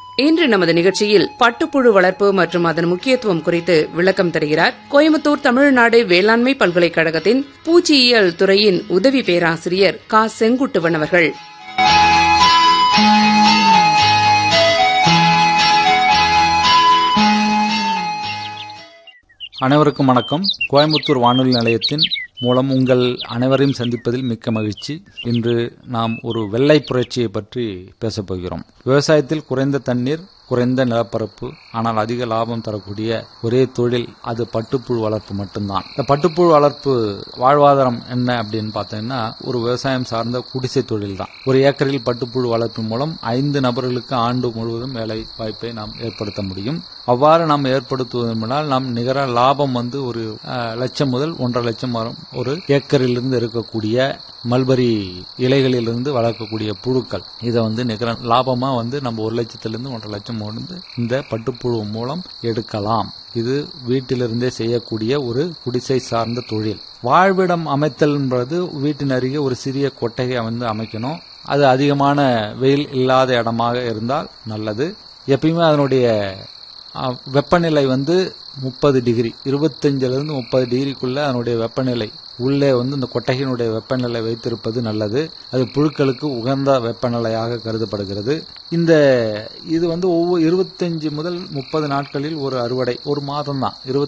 இன்று நமது நிகழ்ச்சியில் பட்டுப்புழு வளர்ப்பு மற்றும் அதன் முக்கியத்துவம் குறித்து விளக்கம் தருகிறார் கோயம்புத்தூர் தமிழ்நாடு வேளாண்மை பல்கலைக்கழகத்தின் பூச்சியியல் துறையின் உதவி பேராசிரியர் க செங்குட்டுவன் அவர்கள் அனைவருக்கும் வணக்கம் கோயம்புத்தூர் வானொலி நிலையத்தின் மூலம் உங்கள் அனைவரையும் சந்திப்பதில் மிக்க மகிழ்ச்சி இன்று நாம் ஒரு வெள்ளை புரட்சியை பற்றி பேசப் போகிறோம் விவசாயத்தில் குறைந்த தண்ணீர் குறைந்த நிலப்பரப்பு ஆனால் அதிக லாபம் தரக்கூடிய ஒரே தொழில் அது பட்டுப்புழு வளர்ப்பு மட்டும்தான் இந்த பட்டுப்புழு வளர்ப்பு வாழ்வாதாரம் என்ன அப்படின்னு பார்த்தீங்கன்னா ஒரு விவசாயம் சார்ந்த குடிசை தொழில் தான் ஒரு ஏக்கரில் பட்டுப்புழு வளர்ப்பு மூலம் ஐந்து நபர்களுக்கு ஆண்டு முழுவதும் வேலை வாய்ப்பை நாம் ஏற்படுத்த முடியும் அவ்வாறு நாம் ஏற்படுத்துவதனால் நாம் நிகர லாபம் வந்து ஒரு அஹ், லட்சம் முதல் ஒன்றரை லட்சம் வரும் ஒரு ஏக்கரிலிருந்து இருக்கக்கூடிய மல்பரி இலைகளிலிருந்து வளர்க்கக்கூடிய புழுக்கள் இதை வந்து நிகர லாபமா வந்து நம்ம ஒரு லட்சத்திலிருந்து ஒன்றரை லட்சம் வந்து இந்த பட்டுப்புழு மூலம் எடுக்கலாம் இது வீட்டிலிருந்தே செய்யக்கூடிய ஒரு குடிசை சார்ந்த தொழில் வாழ்விடம் அமைத்தல் என்பது வீட்டின் அருகே ஒரு சிறிய கொட்டகை வந்து அமைக்கணும் அது அதிகமான வெயில் இல்லாத இடமாக இருந்தால் நல்லது எப்பயுமே அதனுடைய அஹ், வெப்பநிலை வந்து முப்பது டிகிரி இருபத்தஞ்சிலிருந்து முப்பது டிகிரிக்குள்ள அதனுடைய வெப்பநிலை உள்ளே வந்து இந்த கொட்டகையினுடைய வெப்பநிலை வைத்திருப்பது நல்லது அது புழுக்களுக்கு உகந்த வெப்பநிலையாக கருதப்படுகிறது இந்த இது வந்து ஒவ்வொரு இருபத்தஞ்சு முதல் முப்பது நாட்களில் ஒரு அறுவடை ஒரு மாதம் தான்